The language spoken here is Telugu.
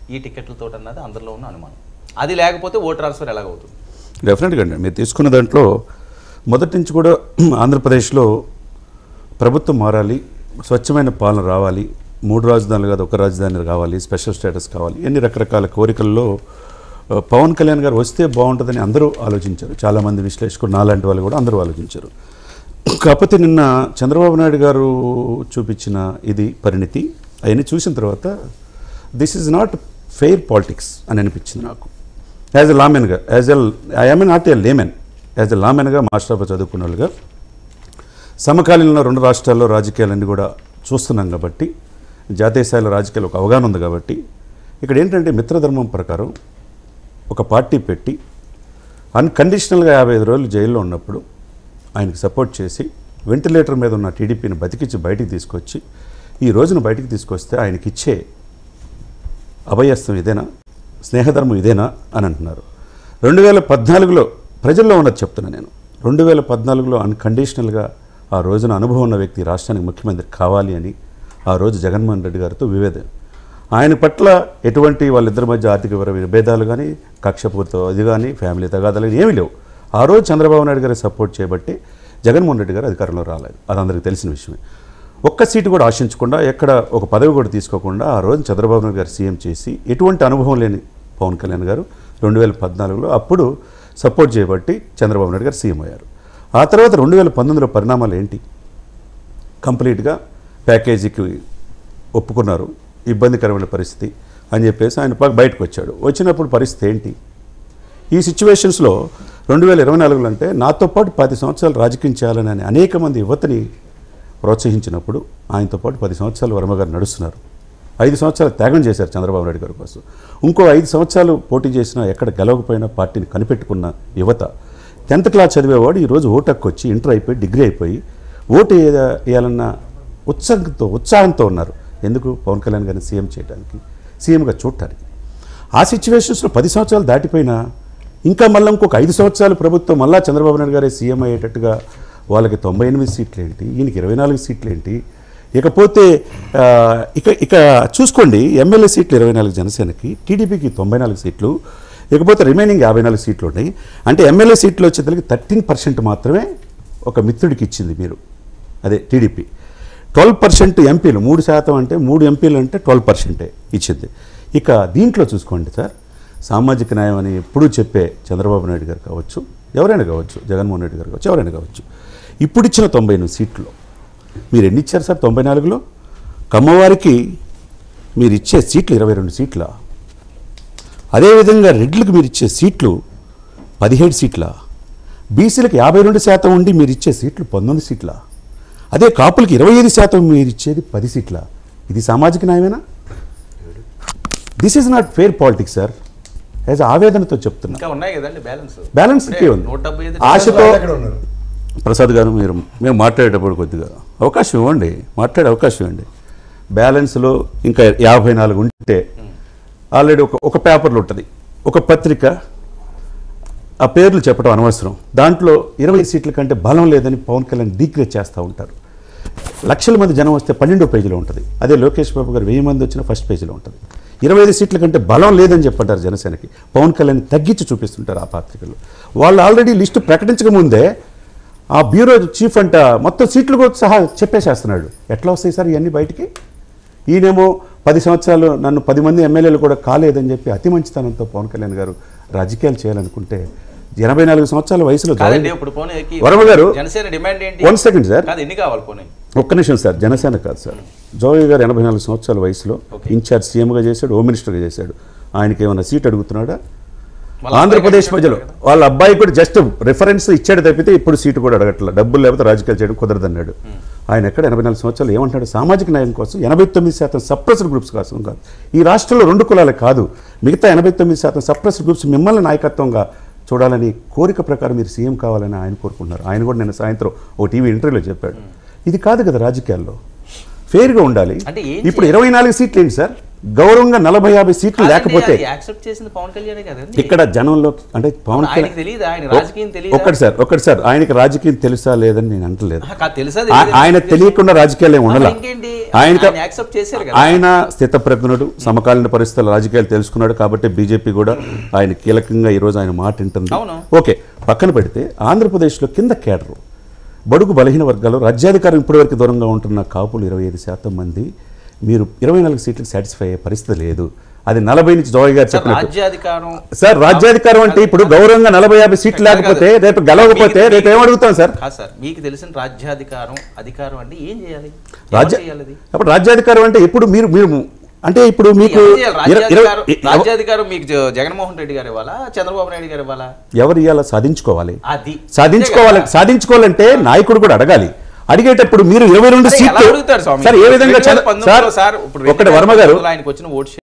ఈ టికెట్లతో అన్నది అందరిలో ఉన్న అనుమానం అది లేకపోతే ఓట్ ట్రాన్స్ఫర్ ఎలాగవుతుంది డెఫినెట్గా అండి మీరు తీసుకున్న దాంట్లో మొదటి నుంచి కూడా ఆంధ్రప్రదేశ్లో ప్రభుత్వం మారాలి స్వచ్ఛమైన పాలన రావాలి మూడు రాజధానులు కాదు ఒక రాజధాని కావాలి స్పెషల్ స్టేటస్ కావాలి ఎన్ని రకరకాల కోరికల్లో ఆ, పవన్ కళ్యాణ్ గారు వస్తే బాగుంటుందని అందరూ ఆలోచించారు చాలామంది విశ్లేషకులు నాలాంటి వాళ్ళు కూడా అందరూ ఆలోచించారు కాకపోతే నిన్న చంద్రబాబు నాయుడు గారు చూపించిన ఇది పరిణితి అవన్నీ చూసిన తర్వాత this is not fair politics అని అనిపించింది నాకు యాజ్ ఎ లామెన్గా యాజ్ ఎల్ I'm not a layman as a లామెన్గా మాస్టర్ ఆఫ్ చదువుకున్న వాళ్ళుగా సమకాలీనంలో రెండు రాష్ట్రాల్లో రాజకీయాలన్నీ కూడా చూస్తున్నాం కాబట్టి జాతీయ స్థాయిలో రాజకీయాలు ఒక అవగాహన ఉంది కాబట్టి ఇక్కడ ఏంటంటే మిత్రధర్మం ప్రకారం ఒక పార్టీ పెట్టి అన్కండిషనల్గా యాభై ఐదు రోజులు జైల్లో ఉన్నప్పుడు ఆయనకి సపోర్ట్ చేసి వెంటిలేటర్ మీద ఉన్న టీడీపీని బతికించి బయటికి తీసుకొచ్చి ఈ రోజున బయటికి తీసుకొస్తే ఆయనకి ఇచ్చే అభయస్తం ఇదేనా స్నేహధర్మం ఇదేనా అని అంటున్నారు రెండు వేల పద్నాలుగులో ప్రజల్లో ఉన్నది చెప్తున్నా నేను రెండు వేల పద్నాలుగులో అన్కండిషనల్గా ఆ రోజున అనుభవం ఉన్న వ్యక్తి రాష్ట్రానికి ముఖ్యమంత్రి కావాలి అని ఆ రోజు జగన్మోహన్ రెడ్డి గారితో వివేదం ఆయన పట్ల ఎటువంటి వాళ్ళిద్దరి మధ్య ఆర్థిక విర- విభేదాలు కానీ కక్షపూర్తో అది కానీ ఫ్యామిలీ తగాదాలు కానీ ఏమీ లేవు ఆ రోజు చంద్రబాబు నాయుడు గారి సపోర్ట్ చేయబట్టి జగన్మోహన్ రెడ్డి గారు అధికారంలో రాలేదు అది అందరికీ తెలిసిన విషయమే ఒక్క సీటు కూడా ఆశించకుండా ఎక్కడ ఒక పదవి కూడా తీసుకోకుండా ఆ రోజు చంద్రబాబు నాయుడు గారు సీఎం చేసి ఎటువంటి అనుభవం లేని పవన్ కళ్యాణ్ గారు రెండు వేల పద్నాలుగులో అప్పుడు సపోర్ట్ చేయబట్టి చంద్రబాబు నాయుడు గారు సీఎం అయ్యారు ఆ తర్వాత రెండు వేల పంతొమ్మిదిలో పరిణామాలు ఏంటి కంప్లీట్గా ప్యాకేజీకి ఒప్పుకున్నారు ఇబ్బందికరమైన పరిస్థితి అని చెప్పేసి ఆయన ప- బయటకు వచ్చాడు వచ్చినప్పుడు పరిస్థితి ఏంటి ఈ సిచ్యువేషన్స్లో రెండు వేల ఇరవై నాలుగులో అంటే నాతో పాటు పది సంవత్సరాలు రాజకీయం చేయాలని అని అనేక మంది యువతని ప్రోత్సహించినప్పుడు ఆయనతో పాటు పది సంవత్సరాలు వర్మ గారు నడుస్తున్నారు ఐదు సంవత్సరాలు త్యాగం చేశారు చంద్రబాబు నాయుడు గారి కోసం ఇంకో ఐదు సంవత్సరాలు పోటీ చేసినా ఎక్కడ గెలవకపోయినా పార్టీని కనిపెట్టుకున్న యువత టెన్త్ క్లాస్ చదివేవాడు ఈరోజు ఓటు హక్కు వచ్చి ఇంటర్ అయిపోయి డిగ్రీ అయిపోయి ఓటు వేయ- వేయాలన్న ఉత్సాహంతో ఉత్సాహంతో ఉన్నారు ఎందుకు పవన్ కళ్యాణ్ గారిని సీఎం చేయడానికి సీఎంగా చూడటానికి ఆ సిచ్యువేషన్స్లో పది సంవత్సరాలు దాటిపోయినా ఇంకా మళ్ళీ ఇంకొక ఐదు సంవత్సరాలు ప్రభుత్వం మళ్ళా చంద్రబాబు నాయుడు గారే సీఎం అయ్యేటట్టుగా వాళ్ళకి తొంభై ఎనిమిది సీట్లు ఏంటి ఈయనకి ఇరవై నాలుగు సీట్లు ఏంటి ఇకపోతే ఆ, ఇక ఇక చూసుకోండి ఎమ్మెల్యే సీట్లు ఇరవై నాలుగు జనసేనకి టీడీపీకి తొంభై నాలుగు సీట్లు ఇకపోతే రిమైనింగ్ యాభై నాలుగు సీట్లు ఉన్నాయి అంటే ఎమ్మెల్యే సీట్లు వచ్చేసరికి థర్టీన్ పర్సెంట్ మాత్రమే ఒక మిత్రుడికి ఇచ్చింది మీరు అదే టీడీపీ ట్వెల్వ్ పర్సెంట్ ఎంపీలు మూడు శాతం అంటే మూడు ఎంపీలు అంటే ట్వెల్వ్ పర్సెంటే ఇచ్చింది ఇక దీంట్లో చూసుకోండి సార్ సామాజిక న్యాయం అని ఎప్పుడూ చెప్పే చంద్రబాబు నాయుడు గారు కావచ్చు ఎవరైనా కావచ్చు జగన్మోహన్ రెడ్డి గారు కావచ్చు ఎవరైనా కావచ్చు ఇప్పుడు ఇచ్చిన తొంభై ఎనిమిది సీట్లు మీరు ఎన్ని ఇచ్చారు సార్ తొంభై నాలుగులో కమ్మవారికి మీరు ఇచ్చే సీట్లు ఇరవై రెండు సీట్ల అదేవిధంగా రెడ్లకు మీరు ఇచ్చే సీట్లు పదిహేడు సీట్ల బీసీలకు యాభై రెండు శాతం ఉండి మీరు ఇచ్చే సీట్లు పంతొమ్మిది సీట్ల అదే కాపులకి ఇరవై ఐదు శాతం మీరు ఇచ్చేది పది సీట్ల ఇది సామాజిక న్యాయమేనా this is not fair politics sir as ఆవేదనతో చెప్తున్నా ఇంకా ఉన్నాయి కదండి బ్యాలెన్స్ బ్యాలెన్స్ ఇంకే ఉంది నూట డెబ్బై ఐదు ఆశతో ఎక్కడ ఉన్నారు ప్రసాద్ గారు మీరు మేము మాట్లాడేటప్పుడు కొద్దిగా అవకాశం ఇవ్వండి మాట్లాడే అవకాశం ఇవ్వండి బ్యాలెన్స్లో ఇంకా యాభై నాలుగు ఉంటే ఆల్రెడీ ఒక ఒక పేపర్లో ఉంటుంది ఒక పత్రిక ఆ పేర్లు చెప్పడం అనవసరం దాంట్లో ఇరవై సీట్ల కంటే బలం లేదని పవన్ కళ్యాణ్ డిక్లేర్ చేస్తూ ఉంటారు లక్షల మంది జనం వస్తే పన్నెండో పేజీలో ఉంటుంది అదే లోకేష్ బాబు గారు వెయ్యి మంది వచ్చిన ఫస్ట్ పేజీలో ఉంటుంది ఇరవై ఐదు సీట్ల కంటే బలం లేదని చెప్పంటారు జనసేనకి పవన్ కళ్యాణ్ తగ్గించి చూపిస్తుంటారు ఆ పత్రికలు వాళ్ళు ఆల్రెడీ లిస్టు ప్రకటించక ముందే ఆ బ్యూరో చీఫ్ అంట మొత్తం సీట్లు కూడా సహా చెప్పేసేస్తున్నాడు ఎట్లా వస్తాయి సార్ ఇవన్నీ బయటికి ఈయనేమో పది సంవత్సరాలు నన్ను పది మంది ఎమ్మెల్యేలు కూడా కాలేదని చెప్పి అతి మంచితనంతో పవన్ కళ్యాణ్ గారు రాజకీయాలు చేయాలనుకుంటే ఎనభై నాలుగు సంవత్సరాల వయసులో కాదండి జాయిన్- ఇప్పుడు పోనీ వర్మ గారు జనసేన డిమాండ్ ఏంటి వన్ సెకండ్ సార్ కాదు ఎన్ని కావాలి పోనీ ఒక్క నిమిషం సార్ జనసేన కాదు సార్ జోగి గారు ఎనభై నాలుగు సంవత్సరాల వయసులో Okay. ఇన్ఛార్జ్ సీఎంగా చేశాడు హోమ్ మినిస్టర్గా చేశాడు ఆయనకి ఏమైనా సీట్ అడుగుతున్నాడా వాళ్ళ ఆంధ్రప్రదేశ్ అబ్బాయికి ప్రజలు వాళ్ళ అబ్బాయి కూడా జస్ట్ రిఫరెన్స్ ఇచ్చాడు తప్పితే ఇప్పుడు సీటు కూడా అడగట్ల డబ్బులు లేకపోతే రాజకీయాలు చేయడం కుదరదన్నాడు ఆయన ఎక్కడ ఎనభై నాలుగు సంవత్సరాలు ఏమంటాడు సామాజిక న్యాయం కోసం ఎనభై తొమ్మిది శాతం సప్రెస్డ్ గ్రూప్స్ కోసం కాదు ఈ రాష్ట్రంలో రెండు కులాలే కాదు మిగతా ఎనభై తొమ్మిది శాతం సప్రెస్డ్ గ్రూప్స్ మిమ్మల్ని నాయకత్వంగా చూడాలని కోరిక ప్రకారం మీరు సీఎం కావాలని ఆయన కోరుకుంటున్నారు ఆయన కూడా నిన్న సాయంత్రం ఓ టీవీ ఇంటర్వ్యూలో చెప్పాడు ఇది కాదు కదా రాజకీయాల్లో ఫేర్గా ఉండాలి అంటే ఏం ఇప్పుడు ఇరవై నాలుగు సీట్లు ఏంటి సార్ గౌరవంగా నలభై యాభై సీట్లు లేకపోతే యాక్సెప్ట్ చేసింది పవన్ కళ్యాణ్ కదండి ఇక్కడ జనంలో అంటే పవన్ ఆయనకి కళ్యాణ్ తెలియదు ఆయన రాజకీయం తెలియదు ఒక్కటి సార్ ఒక్కటి సార్ ఆయనికి రాజకీయం తెలుసా లేదని నేను అంటలేదు తెలుసా ఆ- ఆయన తెలియకుండా రాజకీయాలు ఏమి ఉండాల ఇంకేంటి ఆయన క- ఆయన యాక్సెప్ట్ చేశారు కదా ఆయన స్థితప్రజ్ఞుడు సమకాలీన పరిస్థితుల రాజకీయాలు తెలుసుకున్నాడు కాబట్టి బీజేపీ కూడా ఆయన కీలకంగా ఈరోజు ఆయన మాట వింటుంది అవును. ఓకే పక్కన పెడితే ఆంధ్రప్రదేశ్లో కింద కేడరు బడుగు బలహీన వర్గాలు రాజ్యాధికారం ఇప్పటివరకు దూరంగా ఉంటున్న కాపులు ఇరవై ఐదు శాతం మంది మీరు ఇరవై నాలుగు సీట్లకు సాటిస్ఫై అయ్యే పరిస్థితి లేదు అది నలభై నుంచి జోయ్ గారు సార్ చెప్పినట్టు రాజ్యాధికారం సార్ రాజ్యాధికారం అంటే ఇప్పుడు గౌరవంగా నలభై యాభై సీట్లు లేకపోతే రేపు గెలవకపోతే రేపు ఏమడుగుతాం సార్ కాదు సార్ మీకు తెలిసిన రాజ్యాధికారం అధికారం అంటే ఏం చేయాలి రాజ్య ఎవరు చేయాలి అది? అప్పుడు రాజ్యాధికారం అంటే ఇప్పుడు మీరు మీరు అంటే ఇప్పుడు మీకు ఎవరు చేయాలి? ఇర- ఇరవై- రాజ్యాధికారం ఎవ- రాజ్యాధికారం మీకు జ- జగన్మోహన్ రెడ్డి గారు ఇవ్వాలా చంద్రబాబు నాయుడు గారు ఇవ్వాలా ఎవరు ఇవాళ సాధించుకోవాలి అది సాధించుకోవాలి సాధించుకోవాలంటే నాయకుడు కూడా అడగాలి అడిగేటప్పుడు మీరు ఇరవై రెండు అరే, ఎలా సీట్లు అడుగుతారు స్వామి సార్ ఏ విధంగా రెండు వేల చంద్ర- పంతొమ్మిదిలో సార్ సార్ ఇప్పుడు ఒకటి వర్మ గారు ఆయనకు వచ్చిన ఓట్